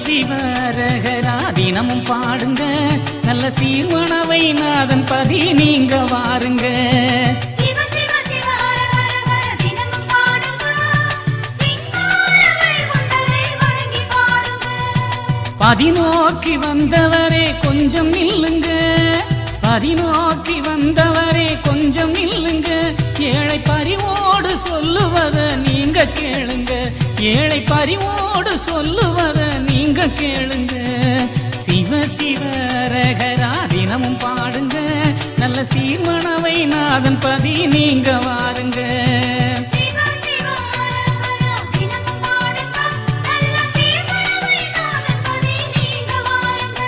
சிவரகரா தினமும் பாடுங்க நல்ல சீர்மணவை நாதன் பதி நீங்க வாருங்க சிவ சிவ சிவ ஹர ஹர ஹர தினமும் பாடுங்க சிங்காரவை குண்டலை வணங்கி பாடுங்க பதினோக்கி வந்தவரே கொஞ்சம் நில்லுங்க பதினோக்கி வந்தவரே கொஞ்சம் நில்லுங்க ஏழை பறிவோடு சொல்லுவத நீங்க கேளுங்க ஏழை பறிவோடு சொல்லுவத நீங்க கேளுங்க சிவ சிவ ரகரா தினமும் பாடுங்க நல்ல சீர்மணவை நாதன் பதி நீங்க வாருங்க சிவ சிவ ஹர ஹர தினமும் பாடுங்க நல்ல சீர்மணவை நாதன் பதி நீங்க வாருங்க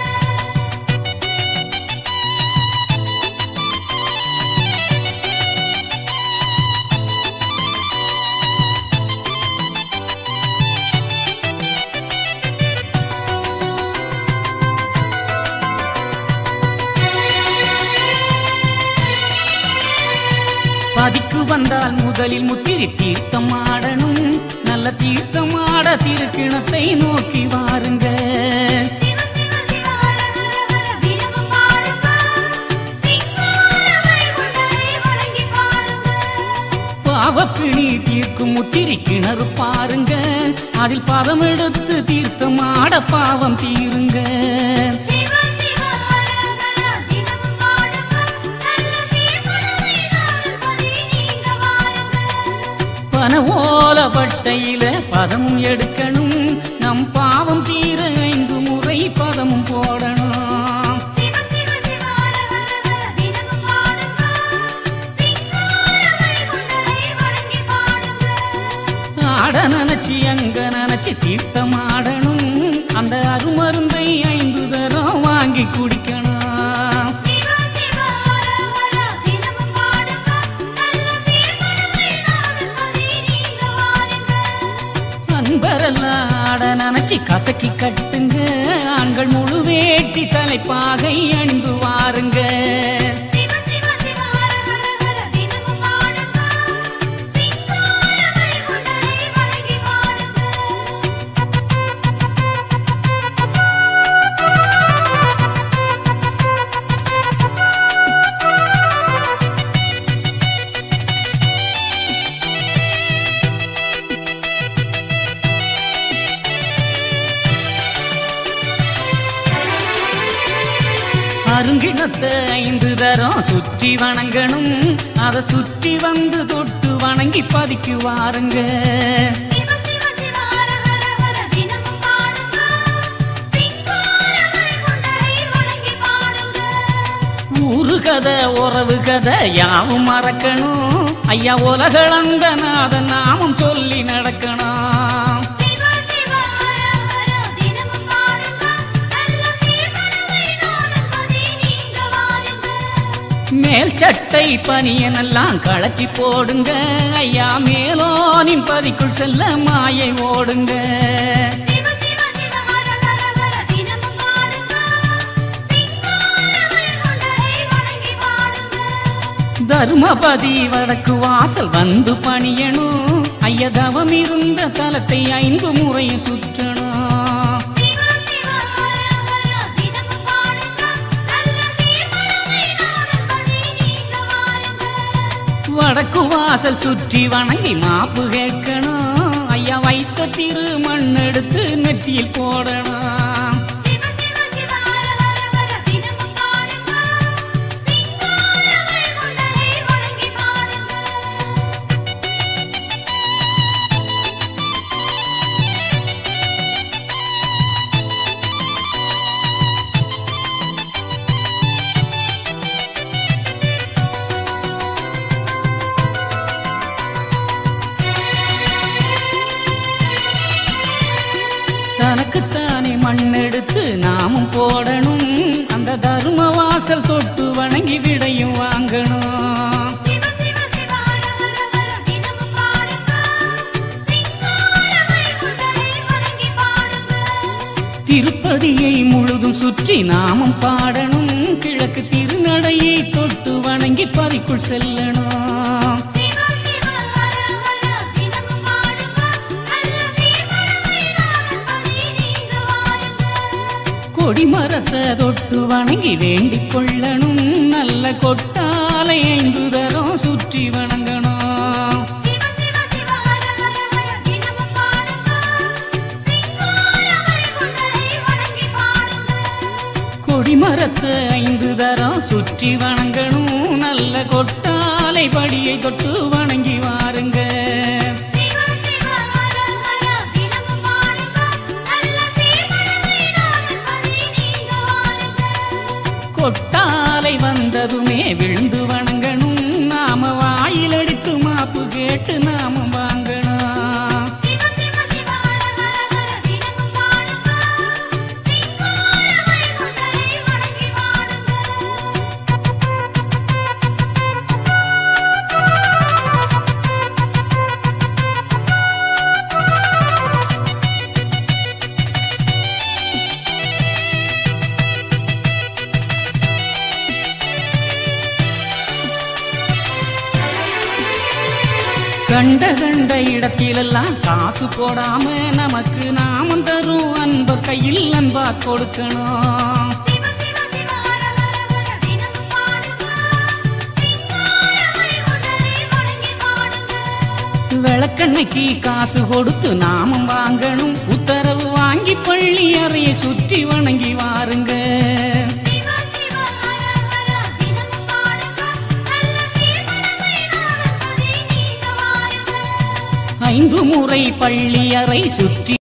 பதிக்கு வந்தால் முதலில் முத்திரி தீர்த்தம் ஆடணும் நல்ல தீர்த்தம் ஆட திருக்கிணத்தை நோக்கி வாருங்க சிவ சிவ சிவ ஹர ஹர ஹர தினமும் பாடுங்க சிங்காரவை குண்டலை வணங்கி பாடுங்க பாவப்பிணி தீர்க்கும் முத்திரி கிணறு பாருங்க அதில் பதம் எடுத்து தீர்த்தம் ஆட பாவம் தீருங்க சிவ சிவ ஹர ஹர தினமும் பாடுங்க நல்ல சீர்மணவை நாதன் பதி நீங்க வாருங்க பன ஓல பட்டையில பதமும் எடுக்கணும் நம் பாவம் தீர ஐந்து முறை பதமும் போடணும் சிவ சிவ சிவ ஹர ஹர ஹர தினமும் பாடுங்க சிங்காரவை குண்டலை வணங்கி பாடுங்க ஆட நினைச்சு அங்க நினைச்சு தீர்த்தம் ஆடணும் அந்த அருமருந்தை ஐந்து தரம் வாங்கி குடிக்கணும் சிவ சிவ ஹர ஹர தினமும் பாடுங்க நல்ல சீர்மணவை நாதன் பதி நீங்க வாருங்க அன்பரெல்லாம் ஆட நினைச்சு கசக்கி கட்டுங்க ஆண்கள் முழு வேட்டி தலைப்பாகை அணிந்து வாருங்க சிவ சிவ சிவ ஹர ஹர ஹர தினமும் பாடுங்க சிங்காரவை குண்டலை வணங்கி பாடுங்க அருங்கிணத்தை ஐந்து தரம் சுற்றி வணங்கணும் அதை சுற்றி வந்து தொட்டு வணங்கி பதிக்கு வாருங்க சிவ சிவ சிவ ஹர ஹர ஹர தினமும் பாடுங்க சிங்காரவை குண்டலை வணங்கி பாடுங்க ஊரு கதை உறவு கதை யாவும் மறக்கணும் ஐயா உலகளந்த நாதன் நாமம் சொல்லி நடக்கணும் சிவ சிவ ஹர ஹர தினமும் பாடுங்க நல்ல சீர்மணவை நாதன் பதி நீங்க வாருங்க மேல் சட்டை பனியனெல்லாம் கழட்டி போடுங்க ஐயா மேலோனின் பதிக்குள் செல்ல மாயை ஓடுங்க சிவ சிவ சிவ ஹர ஹர ஹர தினமும் பாடுங்க சிங்காரவை குண்டலை வணங்கி பாடுங்க தர்மபதி வடக்கு வாசல் வந்து பணியணும் ஐயா தவம் இருந்த தலத்தை ஐந்து முறையும் சுற்றணும் சிவ சிவ ஹர ஹர தினமும் பாடுங்க நல்ல சீர்மணவை நாதன் பதி நீங்க வாருங்க வடக்கு வாசல் சுற்றி வணங்கி மாப்பு கேட்கணும் ஐயா வைத்த திரு மண் எடுத்து நெற்றியில் போடணும் சிவ சிவ சிவ ஹர ஹர ஹர தினமும் பாடுங்க சிங்காரவை குண்டலை வணங்கி பாடுங்க தனக்குத்தானே மண் எடுத்து நாமும் போடணும் அந்த தர்ம வாசல் தொட்டு வணங்கி விடையும் வாங்கணும் சிவ சிவ சிவ ஹர ஹர ஹர தினமும் பாடுங்க சிங்காரவை குண்டலை வணங்கி பாடுங்க திருப்பதியை முழுதும் சுற்றி நாமும் பாடணும் கிழக்கு திருநடையை தொட்டு வணங்கி பதிக்குள் செல்லணும் சிவ சிவ ஹர ஹர தினமும் பாடுங்க நல்ல சீர்மணவை நாதன் பதி நீங்க வாருங்க கொடிமரத்தை தொட்டு வணங்கி வேண்டிக் கொள்ளணும் நல்ல கொட்டாலை ஐந்து தரம் சுற்றி வணங்கணும் சிவ சிவ சிவ ஹர ஹர ஹர தினமும் பாடுங்க சிங்காரவை குண்டரை வணங்கி பாடுங்க கொடிமரத்தை ஐந்து தரம் சுற்றி வணங்கணும் நல்ல கொட்டாலை படியை தொட்டு வணங்கி வாருங்க சிவ சிவ ஹர ஹர தினமும் பாடுங்க நல்ல சீர்மழலை நாதன் பதி நீங்க வாருங்க கொட்டாலை வந்ததுமே விழுந்து வணங்கணும் நாம வாயில் அடித்து மாப்பு கேட்டு நாம வாங்கணும் சிவ சிவ சிவ ஹர ஹர ஹர தினமும் பாடுங்க சிங்காரவை குண்டரை வணங்கி பாடுங்க கண்ட கண்ட இடத்திலெல்லாம் காசு போடாம நமக்கு நாமம் தரும் அன்பர் கையில் அன்பா கொடுக்கணும் சிவ சிவ சிவ ஹர ஹர ஹர தினமும் பாடுங்க சிங்காரவை குண்டரை வணங்கி பாடுங்க விளக்கண்ணைக்கு காசு கொடுத்து நாமம் வாங்கணும் உத்தரவு வாங்கி பள்ளி அறையை சுற்றி வணங்கி வாருங்க சிவ சிவ ஹர ஹர தினமும் பாடுங்க நல்ல சீர்மழலை நாதன் பதி நீங்க வாருங்க ஐந்து முறை பள்ளி அறை சுற்றி